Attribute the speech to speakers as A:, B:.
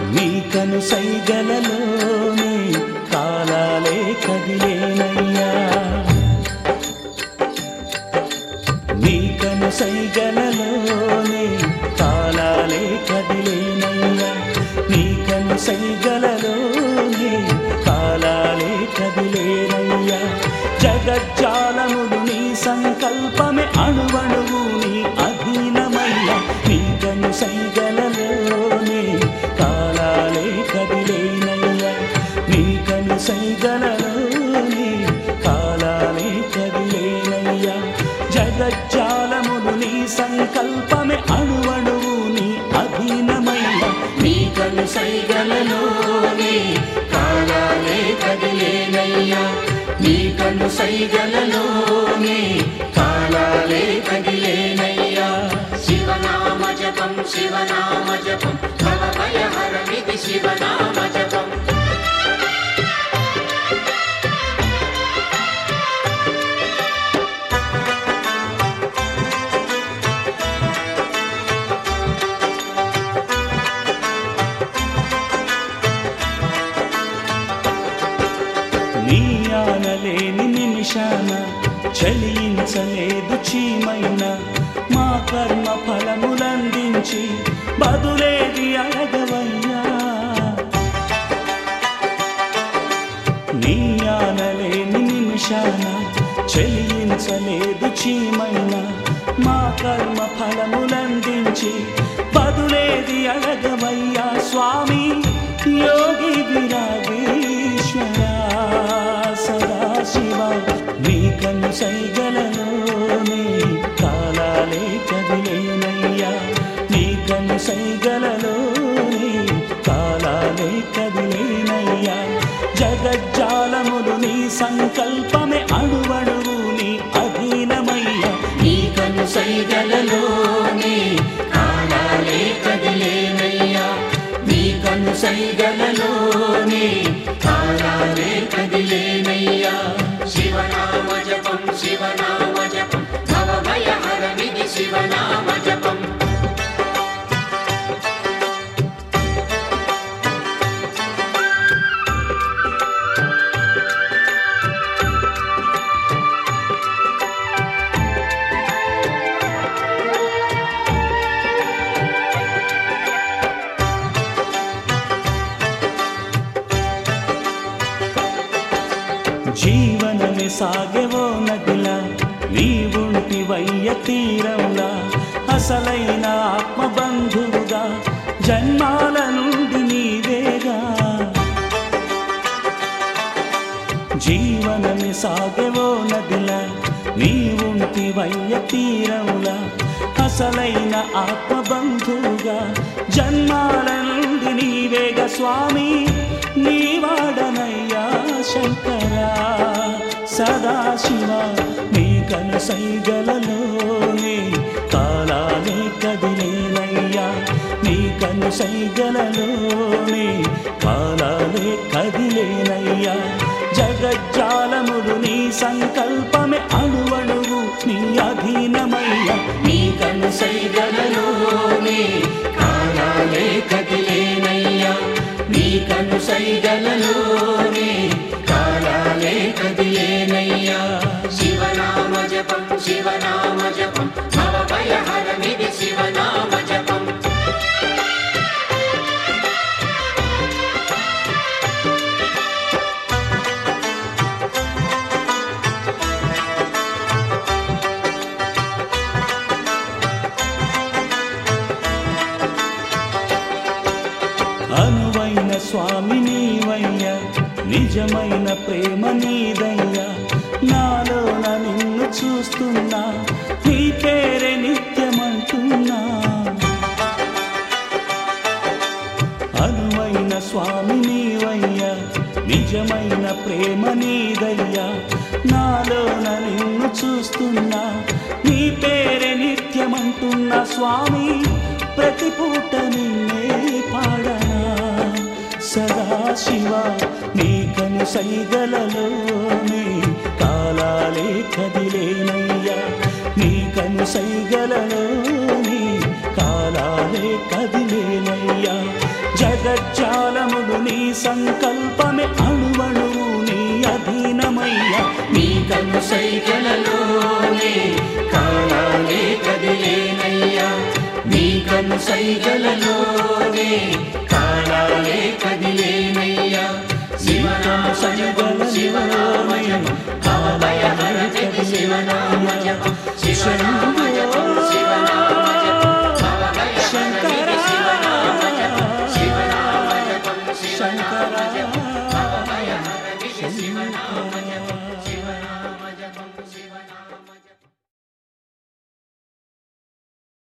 A: నీ కను సైగలలోనే కాలాలే కదిలేనయ్యా నీ కను సైగలలోనే కాలాలే కదిలేనయ్యా నీ కను సైగలలోనే కాలాలే కదిలేనయ్యా జగజ్జాలములు నీ సంకల్పమే అణువణువు నీ అధీనమయ్యా నీ కను సైగలలోనే కాలాలే కదిలేనయ్యా నీ కను సైగలలోనే కాలాలే కదిలేనయ్యా జగజ్జాలములు నీ సంకల్పమే అణువణువు నీ అధీనమయ్యా నీ కను సైగలలోనే కాలాలే కదిలేనయ్యా నీ కను సైగలలోనే కాలాలే కదిలేనయ్యా
B: శివనామ జపం శివనామ జపం భవ భయహరమిది శివనామ జపం
A: నీ ఆనలేని నిమిషాన చలించలేదు చీమైన మా కర్మ ఫలములందించి బదులేది అడగవయ్యా నీ ఆనలేని నిమిషాన చెల్లించలేదు చీమైన మా కర్మ ఫలములందించి బదులేది అడగవయ్యా స్వామి యోగి విరాగేశ్వర సదాశివ నీ కన్ను సైగలలోనే కాలాలే కదిలేనయ్యా నీ కన్ను సైగలలోనే కాలాలే కదిలేనయ్యా జగజ్జాలములు నీ సంకల్పమే అణువణువు నీ అధీనమయ్యా నీ కన్ను సైగలలోనే కాలాలే కదిలేనయ్యా నీ కన్ను సైగలలోనే కాలాలే కదిలేనయ్యా
B: శివనామ జపం శివనామ జపం భవ భయహరమిది శివనామ జపం
A: జీవనమే సాగెవో నదిలా నీవుంటి వయ్య తీరంలా అసలైన ఆత్మబంధువుగా జన్మాల నుండి నీవేగా జీవనమే సాగెవో నదిలా నీవుంటి వయ్య తీరంలా అసలైన ఆత్మబంధువుగా జన్మాల నుండి నీవేగా స్వామి నీవాడనయ్యా శంకరా సదాశివ నీ కను సైగలలోనే కాలాలే కదిలేనయ్యా నీ కను సైగలలోనే కాలాలే కదిలేనయ్యా జగజ్జాలములు నీ సంకల్పమే అణువణువు నీ అధీనమయ్యా నీ కను సైగలలోనే కాలాలే కదిలేనయ్యా నీ కను సైగలలోనే కాలాలే కదిలేనయ్యా
B: శివనామ జపం శివనామ జపం భవ భయహరమిది శివనామ జపం
A: అనువైన స్వామి నీవయ్య నిజమైన ప్రేమ నీదయ్యా నాలోన నిన్ను చూస్తున్నా నీ పేరే నిత్యమంటున్నా అనువైన స్వామి నీవయ్య నిజమైన ప్రేమ నీదయ్యా నాలోన నిన్ను చూస్తున్నా నీ పేరే నిత్యమంటున్నా స్వామి ప్రతి పూట నిన్నే పాడనా సదాశివ నీ కను సైగలలోనే కాలాలే కదిలేనయ్యా నీ కను సైగలలోనే కాలాలే కదిలేనయ్యా జగజ్జాలములు నీ సంకల్పమే అణువణువు నీ అధీనమయ్యా నీ కను సైగలలోనే కాలాలే కదిలేనయ్యా నీ కను సైగలలోనే కాలాలే కదిలేనయ్యా శివనామ సైగల శివనామయం కాలయ హర కదిలేనయ్యా